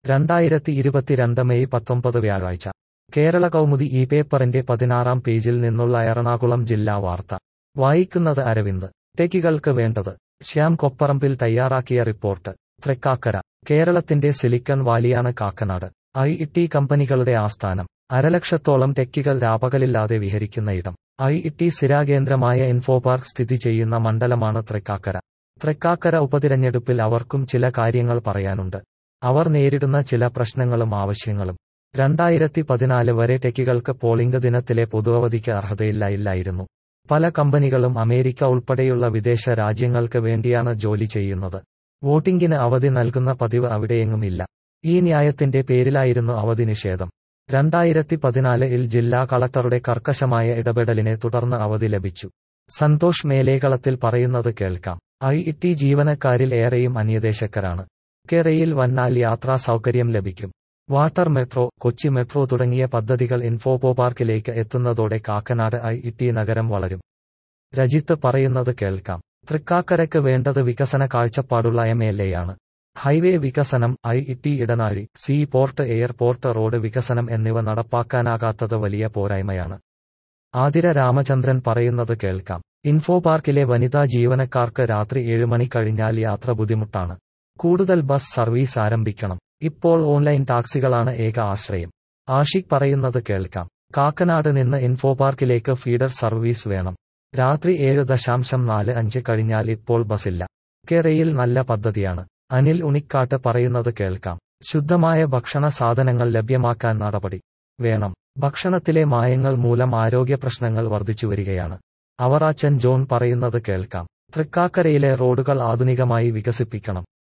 രണ്ടായിരത്തി ഇരുപത്തിരണ്ട് മെയ് പത്തൊമ്പത് വ്യാഴാഴ്ച കേരള കൗമുദി ഈ പേപ്പറിന്റെ പതിനാറാം പേജിൽ നിന്നുള്ള എറണാകുളം ജില്ലാ വാർത്ത വായിക്കുന്നത് അരവിന്ദ് ടെക്കികൾക്ക് വേണ്ടത് ശ്യാം കൊപ്പറമ്പിൽ തയ്യാറാക്കിയ റിപ്പോർട്ട് തൃക്കാക്കര കേരളത്തിന്റെ സിലിക്കൺ വാലിയാണ് കാക്കനാട് ഐ ടി കമ്പനികളുടെ ആസ്ഥാനം അരലക്ഷത്തോളം ടെക്കികൾ രാപകലില്ലാതെ വിഹരിക്കുന്ന ഇടം ഐ ടി സ്ഥിരാകേന്ദ്രമായ ഇൻഫോപാർക്ക് സ്ഥിതി ചെയ്യുന്ന മണ്ഡലമാണ് തൃക്കാക്കര തൃക്കാക്കര ഉപതിരഞ്ഞെടുപ്പിൽ അവർക്കും ചില കാര്യങ്ങൾ പറയാനുണ്ട് അവർ നേരിടുന്ന ചില പ്രശ്നങ്ങളും ആവശ്യങ്ങളും രണ്ടായിരത്തി പതിനാല് വരെ ടെക്കികൾക്ക് പോളിംഗ് ദിനത്തിലെ പൊതുവധിക്ക് അർഹതയില്ലായിരുന്നു പല കമ്പനികളും അമേരിക്ക ഉൾപ്പെടെയുള്ള വിദേശ രാജ്യങ്ങൾക്ക് വേണ്ടിയാണ് ജോലി ചെയ്യുന്നത് വോട്ടിംഗിന് അവധി നൽകുന്ന പതിവ് അവിടെയെങ്ങുമില്ല ഈ ന്യായത്തിന്റെ പേരിലായിരുന്നു അവധി നിഷേധം രണ്ടായിരത്തി പതിനാലിൽ ജില്ലാ കളക്ടറുടെ കർക്കശമായ ഇടപെടലിനെ തുടർന്ന് അവധി ലഭിച്ചു സന്തോഷ് മേലേകളത്തിൽ പറയുന്നത് കേൾക്കാം ഐ ടി ജീവനക്കാരിൽ ഏറെയും അന്യദേശക്കാരാണ് കേരയിൽ വന്നാൽ യാത്രാ സൗകര്യം ലഭിക്കും വാട്ടർ മെട്രോ കൊച്ചി മെട്രോ തുടങ്ങിയ പദ്ധതികൾ ഇൻഫോപോ പാർക്കിലേക്ക് എത്തുന്നതോടെ കാക്കനാട് ഐ ടി നഗരം വളരും രജിത്ത് പറയുന്നത് കേൾക്കാം തൃക്കാക്കരയ്ക്ക് വേണ്ടത് വികസന കാഴ്ചപ്പാടുള്ള എം എൽ എയാണ് ഹൈവേ വികസനം ഐ ടി ഇടനാഴി സീ പോർട്ട് എയർപോർട്ട് റോഡ് വികസനം എന്നിവ നടപ്പാക്കാനാകാത്തത് വലിയ പോരായ്മയാണ് ആതിര രാമചന്ദ്രൻ പറയുന്നത് കേൾക്കാം ഇൻഫോ പാർക്കിലെ വനിതാ ജീവനക്കാർക്ക് രാത്രി ഏഴ് മണി കഴിഞ്ഞാൽ യാത്ര ബുദ്ധിമുട്ടാണ് കൂടുതൽ ബസ് സർവീസ് ആരംഭിക്കണം ഇപ്പോൾ ഓൺലൈൻ ടാക്സികളാണ് ഏക ആശ്രയം ആഷിഖ് പറയുന്നത് കേൾക്കാം കാക്കനാട് നിന്ന് ഇൻഫോ പാർക്കിലേക്ക് ഫീഡർ സർവീസ് വേണം രാത്രി ഏഴ് ദശാംശം നാല് അഞ്ച് കഴിഞ്ഞാൽ ഇപ്പോൾ ബസ്സില്ല കേരയിൽ നല്ല പദ്ധതിയാണ് അനിൽ ഉണിക്കാട്ട് പറയുന്നത് കേൾക്കാം ശുദ്ധമായ ഭക്ഷണ സാധനങ്ങൾ ലഭ്യമാക്കാൻ നടപടി വേണം ഭക്ഷണത്തിലെ മായങ്ങൾ മൂലം ആരോഗ്യ പ്രശ്നങ്ങൾ വർദ്ധിച്ചുവരികയാണ് അവറാച്ചൻ ജോൺ പറയുന്നത് കേൾക്കാം തൃക്കാക്കരയിലെ റോഡുകൾ ആധുനികമായി വികസിപ്പിക്കണം